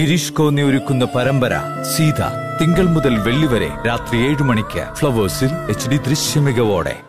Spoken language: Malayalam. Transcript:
ഗിരീഷ് കോന്നി ഒരുക്കുന്ന പരമ്പര സീത തിങ്കൾ മുതൽ വെള്ളി വരെ രാത്രി ഏഴ് മണിക്ക് ഫ്ലവേഴ്സിൽ എച്ച് ഡി ദൃശ്യമികവോടെ